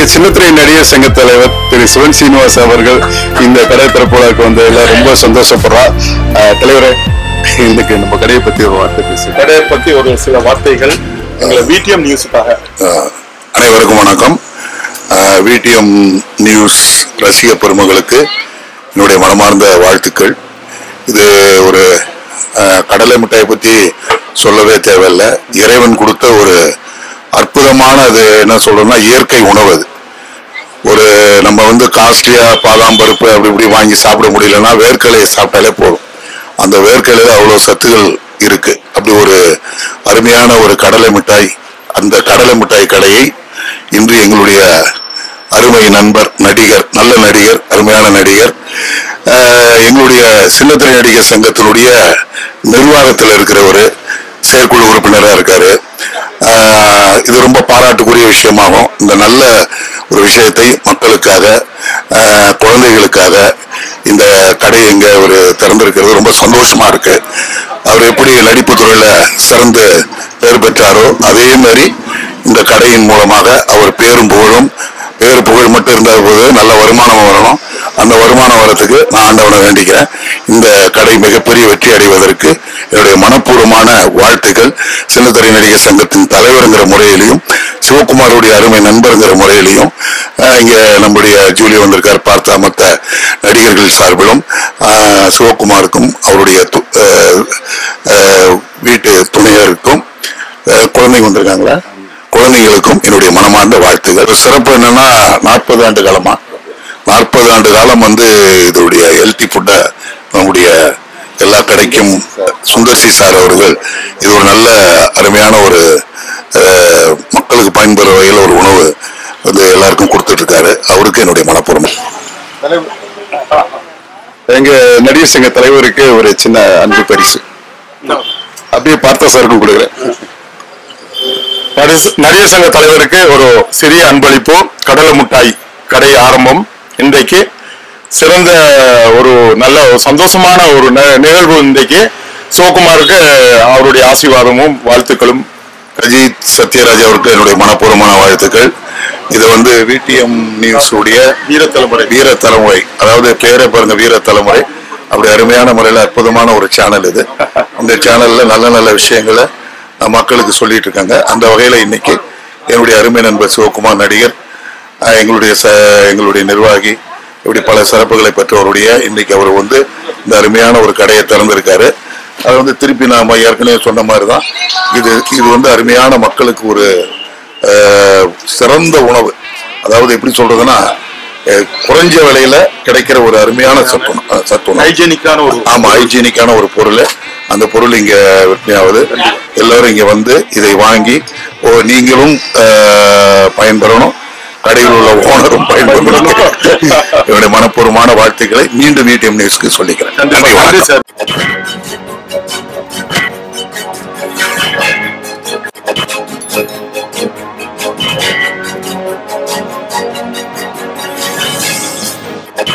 சின்னத்திரை நடிகர் சங்க தலைவர் திரு சிவன் சீனிவாஸ் அவர்கள் இந்த கடை திறப்புலாக்கு வந்ததுல ரொம்ப சந்தோஷப்படுறா அஹ், தலைவரே இன்னைக்கு நம்ம கடையை பத்தி ஒரு வார்த்தை பேசு கடையை பத்தி ஒரு சில வார்த்தைகள் எங்களை விடிஎம் நியூஸுக்காக அஹ், அனைவருக்கும் வணக்கம் விடிஎம் நியூஸ் ரசிக பெருமகளுக்கு என்னுடைய மனமார்ந்த வாழ்த்துக்கள் இது ஒரு அஹ், கடலை மிட்டாயை பத்தி சொல்லவே தேவையில்லை இறைவன் கொடுத்த ஒரு அற்புதமான அது என்ன சொல்றோம்னா இயற்கை உணவு அது ஒரு நம்ம வந்து காஸ்ட்லியா பாதாம் பருப்பு அப்படி இப்படி வாங்கி சாப்பிட முடியலன்னா வேர்க்கலையை சாப்பிட்டாலே போதும் அந்த வேர்க்கலையில அவ்வளவு சத்துகள் இருக்கு அப்படி ஒரு அருமையான ஒரு கடலை மிட்டாய் அந்த கடலை மிட்டாய் கடையை இன்று எங்களுடைய அருமை நண்பர் நடிகர் நல்ல நடிகர் அருமையான நடிகர் அஹ், எங்களுடைய சின்னத்திரை நடிகர் சங்கத்தினுடைய நிர்வாகத்தில் இருக்கிற ஒரு செயற்குழு உறுப்பினரா இருக்காரு ஆஹ் இது ரொம்ப பாராட்டுக்குரிய விஷயமாகும் இந்த நல்ல ஒரு விஷயத்தை மக்களுக்காக ஆஹ் குழந்தைகளுக்காக இந்த கடை எங்க ஒரு திறந்திருக்கிறது ரொம்ப சந்தோஷமா இருக்கு அவர் எப்படி நடிப்பு துறையில சிறந்து பேர் பெற்றாரோ அதே மாதிரி இந்த கடையின் மூலமாக அவர் பேரும் புகழும் பேர் புகழ் மட்டும் இருந்தால் போது நல்ல வருமானம் வரணும் அந்த வருமானம் வரத்துக்கு நான் ஆண்டவனை வேண்டிக்கிறேன் இந்த கடை மிகப்பெரிய வெற்றி அடைவதற்கு என்னுடைய மனப்பூர்வமான வாழ்த்துக்கள் சின்னத்திரை நடிகர் சங்கத்தின் தலைவருங்கிற முறையிலையும் சிவகுமாருடைய அருமை நண்பருங்கிற முறையிலையும் அஹ், இங்க நம்முடைய ஜூலி வந்திருக்கார் பார்த்தா மற்ற நடிகர்கள் சார்பிலும் அஹ், சிவகுமாருக்கும் அவருடைய து- அஹ், அஹ், வீட்டு துணையருக்கும் அஹ், குழந்தைங்க வந்திருக்காங்களா குழந்தைகளுக்கும் என்னுடைய மனமார்ந்த வாழ்த்துகள் ஒரு சிறப்பு என்னன்னா நாற்பது ஆண்டு காலமா நாற்பது ஆண்டு காலம் வந்து இதோடைய ஹெல்த்தி ஃபுட்டை நம்முடைய எல்லா கடைக்கும் சுந்தர்சி சார் அவர்கள் இது ஒரு நல்ல அருமையான ஒரு அஹ், மக்களுக்கு பயன்பெற வகையில் ஒரு உணவு வந்து எல்லாருக்கும் கொடுத்துட்டு இருக்காரு அவருக்கு என்னுடைய மனப்பூர்வம் எங்க நடிகர் சங்க தலைவருக்கு ஒரு சின்ன அன்பு பரிசு அப்படியே பார்த்தா சாருக்கும் கொடுக்குறேன் நடிகர் நடிகர் சங்க தலைவருக்கு ஒரு சிறிய அன்பளிப்பு கடலை மிட்டாய் கடை ஆரம்பம் இன்றைக்கு சிறந்த ஒரு நல்ல ஒரு சந்தோஷமான ஒரு ந- நிகழ்வு இன்றைக்கு சிவகுமாருக்கு அவருடைய ஆசீர்வாதமும் வாழ்த்துக்களும் அஜித் சத்யராஜ் அவருக்கு என்னுடைய மனப்பூர்வமான வாழ்த்துக்கள் இது வந்து விடிஎம் நியூஸ் உடைய வீர தலைமுறை வீர தலைமுறை அதாவது பேரை பாருங்க வீர தலைமுறை அப்படி அருமையான முறையில் அற்புதமான ஒரு சேனல் இது இந்த சேனல்ல நல்ல நல்ல விஷயங்களை அஹ், மக்களுக்கு சொல்லிட்டு இருக்காங்க அந்த வகையில இன்னைக்கு என்னுடைய அருமை நண்பர் சிவகுமார் நடிகர் அஹ், எங்களுடைய ச எங்களுடைய நிர்வாகி இப்படி பல சிறப்புகளை பெற்றவருடைய இன்னைக்கு அவர் வந்து இந்த அருமையான ஒரு கடையை திறந்திருக்காரு அது வந்து திருப்பி நாம ஏற்கனவே சொன்ன மாதிரி தான் இது இது வந்து அருமையான மக்களுக்கு ஒரு அஹ், சிறந்த உணவு அதாவது எப்படி சொல்றதுன்னா அஹ், குறைஞ்ச விலையில கிடைக்கிற ஒரு அருமையான சத்துணவு அஹ், சத்துணவு ஹைஜீனிக்கான ஒரு ஆமா ஹைஜீனிக்கான ஒரு பொருள் அந்த பொருள் இங்க விற்பனையாகுது எல்லாரும் இங்க வந்து இதை வாங்கி ஓ நீங்களும் அஹ், பயன்பெறணும் கடையில் உள்ள ஓனரும் பயன்பெறணும் என்னுடைய மனப்பூர்வமான வாழ்த்துக்களை மீண்டும் மீடியம் நியூஸ்க்கு சொல்லிக்கிறேன் நன்றி நன்றி வணக்கம் சார்